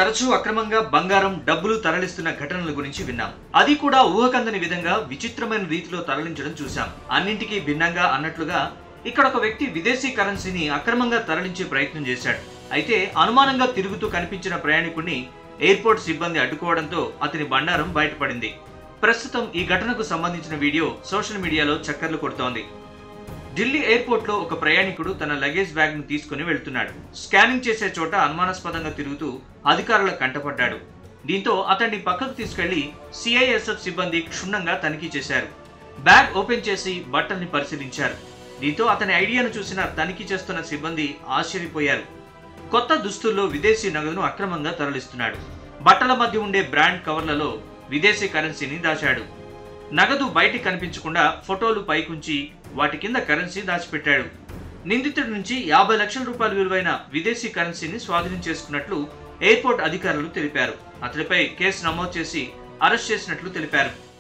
తరచూ అక్రమంగా బంగారం డబ్బులు తరలిస్తున్న ఘటనల గురించి విన్నాం అది కూడా ఊహకందని విధంగా విచిత్రమైన రీతిలో తరలించడం చూశాం అన్నింటికీ భిన్నంగా అన్నట్లుగా ఇక్కడ ఒక వ్యక్తి విదేశీ కరెన్సీని అక్రమంగా తరలించే ప్రయత్నం చేశాడు అయితే అనుమానంగా తిరుగుతూ కనిపించిన ప్రయాణికుడిని ఎయిర్పోర్ట్ సిబ్బంది అడ్డుకోవడంతో అతని బండారం బయటపడింది ప్రస్తుతం ఈ ఘటనకు సంబంధించిన వీడియో సోషల్ మీడియాలో చక్కర్లు కొడుతోంది ఢిల్లీ ఎయిర్పోర్ట్ లో ఒక ప్రయాణికుడు తన లగేజ్ బ్యాగ్ ను తీసుకుని వెళ్తున్నాడు స్కానింగ్ చేసే చోట అనుమానాస్పదంగా తిరుగుతూ అధికారుల కంటపడ్డాడు దీంతో అతన్ని పక్కకు తీసుకెళ్లి సిఐఎస్ఎఫ్ సిబ్బంది క్షుణ్ణంగా తనిఖీ చేశారు బ్యాగ్ ఓపెన్ చేసి బట్టల్ని పరిశీలించారు దీంతో అతని ఐడియాను చూసిన తనిఖీ చేస్తున్న సిబ్బంది ఆశ్చర్యపోయారు కొత్త దుస్తుల్లో విదేశీ నగదును అక్రమంగా తరలిస్తున్నాడు బట్టల మధ్య ఉండే బ్రాండ్ కవర్లలో విదేశీ కరెన్సీని దాచాడు నగదు బయటికి కనిపించకుండా ఫోటోలు పైకుంచి వాటి కింద కరెన్సీ దాచిపెట్టాడు నిందితుడి నుంచి యాభై లక్షల రూపాయల విలువైన విదేశీ కరెన్సీని స్వాధీనం చేసుకున్నట్లు ఎయిర్పోర్ట్ అధికారులు తెలిపారు అతడిపై కేసు నమోదు చేసి అరెస్ట్ చేసినట్లు తెలిపారు